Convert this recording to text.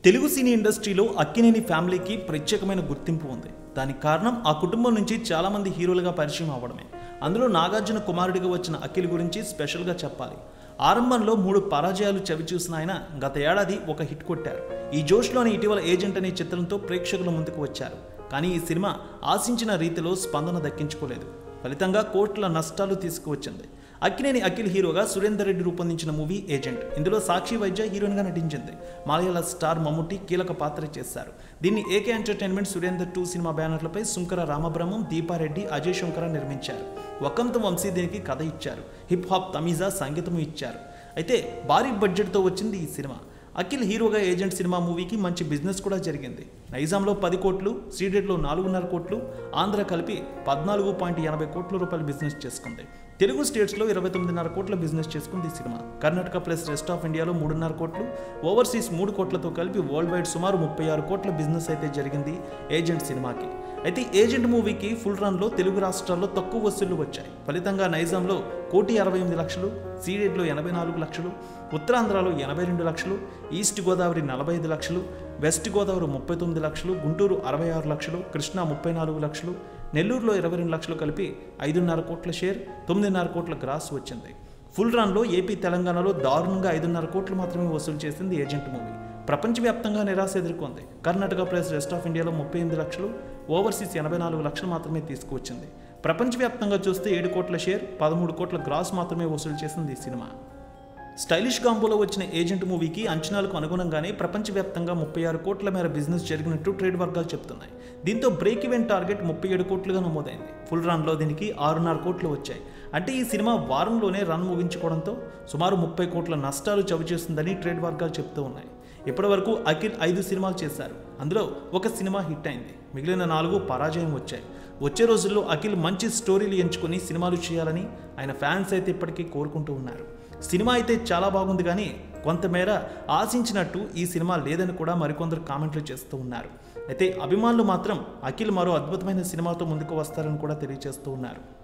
తెలుగు సినీ ఇండస్ట్రీలో అక్కినేని ఫ్యామిలీకి ప్రత్యేకమైన గుర్తింపు ఉంది దానికి కారణం ఆ కుటుంబం నుంచి చాలామంది హీరోలుగా పరిచయం అవ్వడమే అందులో నాగార్జున కుమారుడిగా వచ్చిన అఖిల్ గురించి స్పెషల్గా చెప్పాలి ఆరంభంలో మూడు పరాజయాలు చవి చూసిన ఆయన గత ఏడాది ఒక హిట్ కొట్టారు ఈ జోష్లోని ఇటీవల ఏజెంట్ అనే చిత్రంతో ప్రేక్షకుల ముందుకు వచ్చారు కానీ ఈ సినిమా ఆశించిన రీతిలో స్పందన దక్కించుకోలేదు ఫలితంగా కోట్ల నష్టాలు తీసుకువచ్చింది అక్కినేని అఖిల్ హీరోగా సురేందర్ రెడ్డి రూపొందించిన మూవీ ఏజెంట్ ఇందులో సాక్షి వైద్య హీరోయిన్గా నటించింది మలయాళ స్టార్ మమ్ముట్టి కీలక పాత్ర చేశారు దీన్ని AK entertainment Surender two cinema బ్యానర్లపై సుంకర రామబ్రహ్మం దీపారెడ్డి అజయ్ శంకర నిర్మించారు వకంత వంశీ దీనికి కథ ఇచ్చారు హిప్ హాప్ తమీజా సంగీతం ఇచ్చారు అయితే భారీ బడ్జెట్తో వచ్చింది ఈ సినిమా అఖిల్ హీరోగా ఏజెంట్ సినిమా మూవీకి మంచి బిజినెస్ కూడా జరిగింది నైజాంలో పది కోట్లు సీడెడ్లో నాలుగున్నర కోట్లు ఆంధ్ర కలిపి పద్నాలుగు పాయింట్ ఎనభై కోట్ల రూపాయల బిజినెస్ చేసుకుంది తెలుగు స్టేట్స్లో ఇరవై తొమ్మిదిన్నర కోట్ల బిజినెస్ చేసుకుంది ఈ cinema Karnataka plus rest of ఇండియాలో మూడున్నర కోట్లు ఓవర్సీస్ మూడు కోట్లతో కలిపి వరల్డ్ వైడ్ సుమారు ముప్పై ఆరు కోట్ల బిజినెస్ అయితే జరిగింది ఏజెంట్ సినిమాకి అయితే ఏజెంట్ మూవీకి ఫుల్ రన్లో తెలుగు రాష్ట్రాల్లో తక్కువ వసూళ్లు వచ్చాయి ఫలితంగా నైజాంలో కోటి అరవై ఎనిమిది లక్షలు సీడెడ్లో ఎనభై నాలుగు లక్షలు ఉత్తరాంధ్రలో ఎనభై రెండు లక్షలు ఈస్ట్ గోదావరి నలభై ఐదు లక్షలు వెస్ట్ గోదావరి ముప్పై తొమ్మిది లక్షలు గుంటూరు అరవై ఆరు లక్షలు కృష్ణా ముప్పై నాలుగు లక్షలు నెల్లూరులో ఇరవై రెండు లక్షలు కలిపి ఐదున్నర కోట్ల షేర్ తొమ్మిదిన్నర కోట్ల గ్రాస్ వచ్చింది ఫుల్ రన్లో ఏపీ తెలంగాణలో దారుణంగా ఐదున్నర కోట్లు మాత్రమే వసూలు చేసింది ఏజెంట్ మూవీ ప్రపంచవ్యాప్తంగా నిరాశ ఎదుర్కొంది కర్ణాటక ప్లస్ రెస్ట్ ఆఫ్ ఇండియాలో ముప్పై ఎనిమిది లక్షలు ఓవర్సీస్ ఎనభై నాలుగు లక్షలు మాత్రమే తీసుకువచ్చింది ప్రపంచవ్యాప్తంగా చూస్తే ఏడు కోట్ల షేర్ పదమూడు కోట్ల గ్రాస్ మాత్రమే వసూలు చేసింది ఈ సినిమా స్టైలిష్ కాంబోలో వచ్చిన ఏజెంట్ మూవీకి అంచనాలకు అనుగుణంగానే ప్రపంచవ్యాప్తంగా ముప్పై ఆరు కోట్ల మేర బిజినెస్ జరిగినట్టు ట్రేడ్ వర్గాలు చెప్తున్నాయి దీంతో బ్రేక్ ఈవెన్ టార్గెట్ ముప్పై ఏడు కోట్లుగా నమోదైంది ఫుల్ రన్లో దీనికి ఆరున్నర కోట్లు వచ్చాయి అంటే ఈ సినిమా వారంలోనే రన్ ముగించుకోవడంతో సుమారు ముప్పై కోట్ల నష్టాలు చవిచేస్తుందని ట్రేడ్ వర్గాలు చెప్తూ ఉన్నాయి ఇప్పటివరకు అఖిల్ ఐదు సినిమాలు చేశారు అందులో ఒక సినిమా హిట్ అయింది మిగిలిన నాలుగు పరాజయం వచ్చాయి వచ్చే రోజుల్లో అఖిల్ మంచి స్టోరీలు ఎంచుకొని సినిమాలు చేయాలని ఆయన ఫ్యాన్స్ అయితే ఇప్పటికీ కోరుకుంటూ ఉన్నారు సినిమా అయితే చాలా బాగుంది కానీ కొంతమేర ఆశించినట్టు ఈ సినిమా లేదని కూడా మరికొందరు కామెంట్లు చేస్తూ ఉన్నారు అయితే అభిమానులు మాత్రం అఖిల్ మరో అద్భుతమైన సినిమాతో ముందుకు వస్తారని కూడా తెలియజేస్తూ ఉన్నారు